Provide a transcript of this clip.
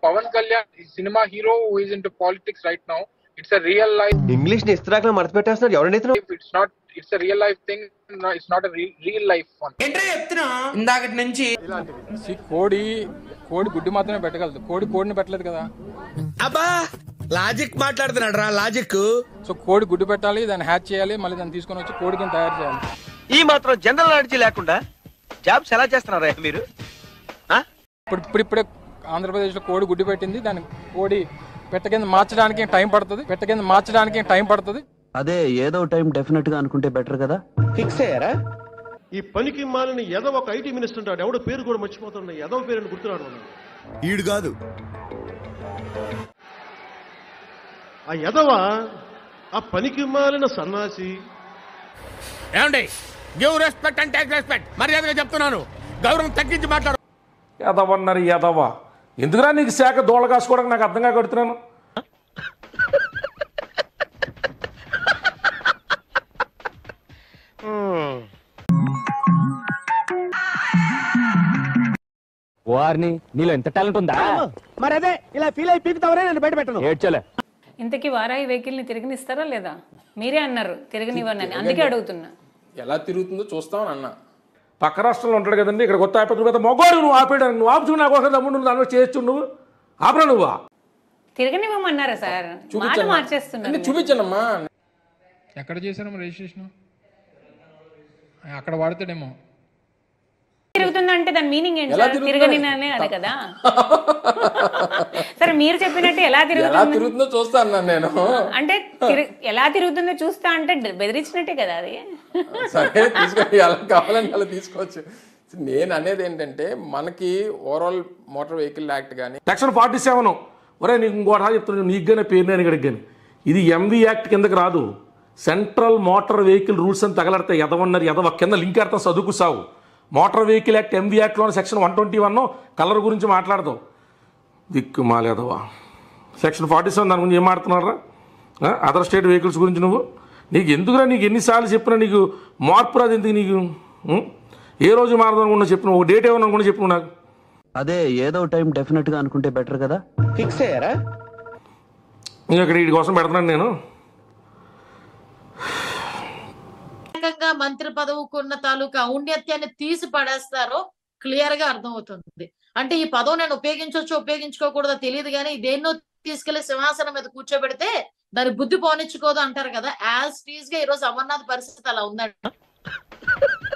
Pavan Kalyan, cinema hero who is into politics right now. It's a real life. English ని ఇస్త్రాక్ మడత పెట్టేస్తున్నాడు ఎవరండి ఇతను It's not. It's a real life thing. No, it's not a real, real life one. ఏంటో చెప్తున్నా ఇందాకటి నుంచి See, కోడి కోడి గుడ్డి మాత్రమే పెట్టగలదు కోడి కోడిని పెట్టలేదు కదా అబ్బా లాజిక్ మాట్లాడుతున్నాడు రా లాజిక్ సో కోడి గుడ్డు పెట్టాలి దాన్ని హ్యాచ్ చేయాలి మళ్ళీ దాన్ని తీసుకొని వచ్చి కోడి కింద తయారు చేయాలి ఈ మాత్రం జనరల్ నాలెడ్జ్ లేకుండా జాబ్స్ ఎలా చేస్తున్నారా మీరు ఆ? ఇప్పుడు ఇప్పుడు ఇప్పుడే ఆంధ్రప్రదేశ్లో కోడి గుడ్డు పెట్టింది దాన్ని కోడి పెట్ట కింద మార్చడానికి టైం పడుతుంది పెట్ట కింద మార్చడానికి టైం పడుతుంది అదే ఏదో టైం డెఫినెట్ గా అనుకుంటే బెటర్ కదా ఫిక్స్ అయ్యారా ఈ పనికి మాలిన ఎదవ ఒక ఐటీ మినిస్టర్ ఉంటాడు ఎవడో పేరు కూడా మర్చిపోతున్నా ఎదవ పేరుని గుర్తురాడు మనం ఈడు కాదు ఆ ఎదవ ఆ పనికి మాలిన సన్నాసి ఏమండి give respect and take respect మర్యాదగా చెప్తున్నాను గౌరవం తగ్గించి మాట్లాడు ఎదవన్నారు ఎదవ ఎందుకురా నీకు శాఖ దోళ కాసుకోవడానికి నాకు అర్థంగా కడుతున్నాను వారిని నీలో ఎంత టాలెంట్ ఉందా మరి అదే ఇలా ఫీల్ అయి పీకుతావరే నేను బయట పెట్టను ఏడ్చలే ఇంతకీ వారాయి వెహికల్ ని తిరగనిస్తారా లేదా మీరే అన్నారు తిరగనివ్వనని అందుకే అడుగుతున్నా ఎలా తిరుగుతుందో చూస్తామని అన్న పక్క రాష్ట్రంలో ఉంటాడు కదండి ఇక్కడ కొత్త ఆపేట పెద్ద మొగోడు నువ్వు ఆపేయడానికి నువ్వు ఆపుచు నాకు ఒక తమ్ముడు నువ్వు దానిలో చేయొచ్చు నువ్వు ఆపరా నువ్వా తిరగనివ్వమన్నారా సార్ మాట చూపించండి మార్చేస్తున్నారు చూపించండమ్మా ఎక్కడ చేశారమ్మా రిజిస్ట్రేషన్ అక్కడ వాడతాడేమో తిరుగుతుందంటే దాని మీనింగ్ ఏంటి ఎలా సార్ తిరుగుతుంది? తిరగనిననే అదే కదా సరే మీరు చెప్పినట్టు ఎలా ఎలా తిరుగుతుంది తిరుగుతుందో చూస్తా అన్నాను నేను అంటే తిరు- ఎలా తిరుగుతుందో చూస్తా అంటే బెదిరించినట్టే కదా అది సరే తీసుకొని ఎలా కావాలంటే అలా తీసుకోవచ్చు నేను అనేది ఏంటంటే మనకి ఓవరాల్ మోటార్ వెహికల్ యాక్ట్ కానీ సెక్షన్ ఫార్టీ సెవెన్ ఒరే నీకు ఇంకోటి చెప్తున్నాను నీకు కానీ పేరు నేను ఇక్కడికి కానీ ఇది ఎంవి యాక్ట్ కిందకి రాదు సెంట్రల్ మోటార్ వెహికల్ రూల్స్ అని తగలడతాయి ఎదవన్నారు ఎదవ కింద లింక్ అర్థం చదువుకు సావు మోటార్ వెహికల్ యాక్ట్ ఎంవి యాక్ట్లోని section one twenty one colour గురించి మాట్లాడతావు దిక్కు మాలేదవా సెక్షన్ ఫార్టీ సెవెన్ దాని గురించి ఏం మాట్లాడుతున్నారా అదర్ స్టేట్ వెహికల్స్ గురించి నువ్వు నీకు ఎందుకురా నీకు ఎన్నిసార్లు చెప్పినా నీకు మార్పు రాదు ఎందుకు నీకు ఉం? ఏ రోజు మారదాం అనుకున్నా చెప్పిన ఒక డేట్ ఏమన్నా అనుకున్నా చెప్పు నాకు అదే ఏదో టైం డెఫినెట్ గా అనుకుంటే బెటర్ కదా ఫిక్స్ అయ్యారా నేను ఇక్కడ వీటి కోసం పెడుతున్నాను నేను రకంగా మంత్రి పదవుకున్న తాలూకా ఔన్నత్యాన్ని తీసి పడేస్తారో క్లియర్ గా అర్థమవుతుంది అంటే ఈ పదవి నేను ఉపయోగించవచ్చు ఉపయోగించుకోకూడదో తెలియదు కానీ దేన్నో తీసుకెళ్లి సింహాసనం మీద కూర్చోబెడితే దాని బుద్ధి పోనిచ్చుకోదు అంటారు కదా యాజ్ టీజ్ గా ఈ రోజు అమర్నాథ్ పరిస్థితి అలా ఉందండి